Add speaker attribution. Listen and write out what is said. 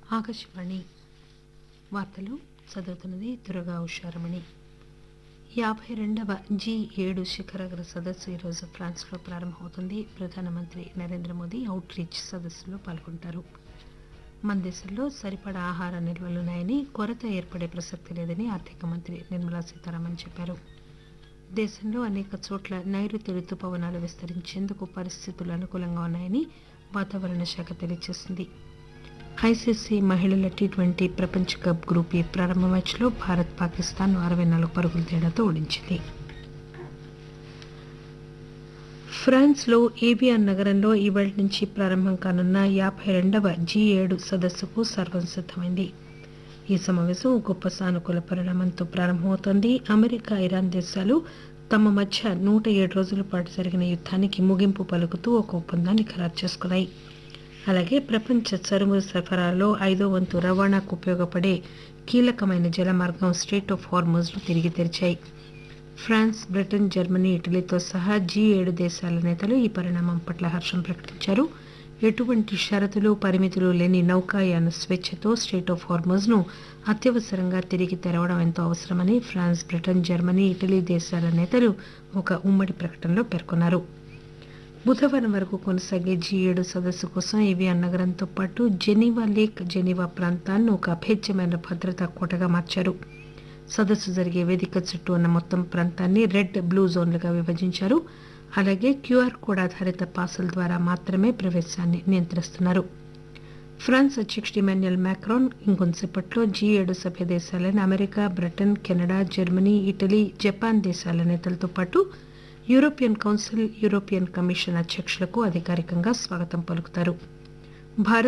Speaker 1: ఆకాశవాణి వార్తలు చదువుతున్నది దుర్గా ఉషారమణి యాభై రెండవ జీ ఏడు శిఖరాగ్ర సదస్సు ఈరోజు ఫ్రాన్స్లో ప్రారంభమవుతుంది ప్రధానమంత్రి నరేంద్ర మోదీ అవుట్ రీచ్ సదస్సులో పాల్గొంటారు మన దేశంలో సరిపడా ఆహార నిల్వలున్నాయని కొరత ఏర్పడే ప్రసక్తి లేదని ఆర్థిక మంత్రి నిర్మలా సీతారామన్ చెప్పారు దేశంలో అనేక చోట్ల నైరుతి రుతుపవనాలు విస్తరించేందుకు పరిస్థితులు అనుకూలంగా ఉన్నాయని వాతావరణ శాఖ తెలియజేసింది ఐసీసీ మహిళల టీ ట్వంటీ ప్రపంచ కప్ గ్రూప్ ఈ ప్రారంభ మ్యాచ్లో భారత్ పాకిస్తాన్ అరవై నాలుగు పరుగుల తేడాతో ఓడించింది ఫ్రాన్స్లో ఏబియాన్ నగరంలో ఈవేళ నుంచి ప్రారంభం కానున్న యాభై రెండవ జీ ఏడు సదస్సుకు సర్వం సిద్దమైంది ఈ సమావేశం గొప్ప సానుకూల పరిణామంతో ప్రారంభమవుతోంది అమెరికా ఇరాన్ దేశాలు తమ మధ్య నూట ఏడు రోజుల పాటు జరిగిన యుద్ధానికి ముగింపు పలుకుతూ ఒక ఒప్పందాన్ని ఖరారు చేసుకున్నాయి అలాగే ప్రపంచ చరువు సరఫరాలో ఐదో వంతు రవాణాకు ఉపయోగపడే కీలకమైన జలమార్గం స్ట్రేట్ ఆఫ్ హార్మోజ్ను తిరిగి తెరిచాయి ఫ్రాన్స్ బ్రిటన్ జర్మనీ ఇటలీతో సహా జీ ఏడు దేశాల నేతలు ఈ పరిణామం పట్ల హర్షం ప్రకటించారు ఎటువంటి షరతులు పరిమితులు లేని నౌకాయాన స్వేచ్ఛతో స్టేట్ ఆఫ్ హార్మోజ్ను అత్యవసరంగా తిరిగి తెరవడం ఎంతో అవసరమని ఫ్రాన్స్ బ్రిటన్ జర్మనీ ఇటలీ దేశాల నేతలు ఒక ఉమ్మడి ప్రకటనలో పేర్కొన్నారు బుధవారం వరకు కొనసాగే జీ ఏడు సదస్సు కోసం ఏవియాన్ నగరంతో పాటు జెనీవా లేక్ జెనీవా ప్రాంతాన్ని ఒక అభేద్యమైన భద్రతా కోటగా మార్చారు సదస్సు జరిగే వేదిక చుట్టూ ఉన్న మొత్తం ప్రాంతాన్ని రెడ్ బ్లూ జోన్లుగా విభజించారు అలాగే క్యూఆర్ కోడ్ ఆధారిత పాసుల ద్వారా మాత్రమే ప్రవేశాన్ని నియంత్రిస్తున్నారు ఫ్రాన్స్ అధ్యక్షుడు ఇమాన్యుయల్ మ్యాక్రాన్ ఇంకొంతసేపట్లో జీ ఏడు సభ్య దేశాలైన America Britain Canada Germany Italy Japan దేశాల నేతలతో పాటు యూరోపియన్ కౌన్సిల్ యూరోపియన్ కమిషన్ అధ్యక్షులకు అధికారికంగా స్వాగతం పలుకుతారు భారత్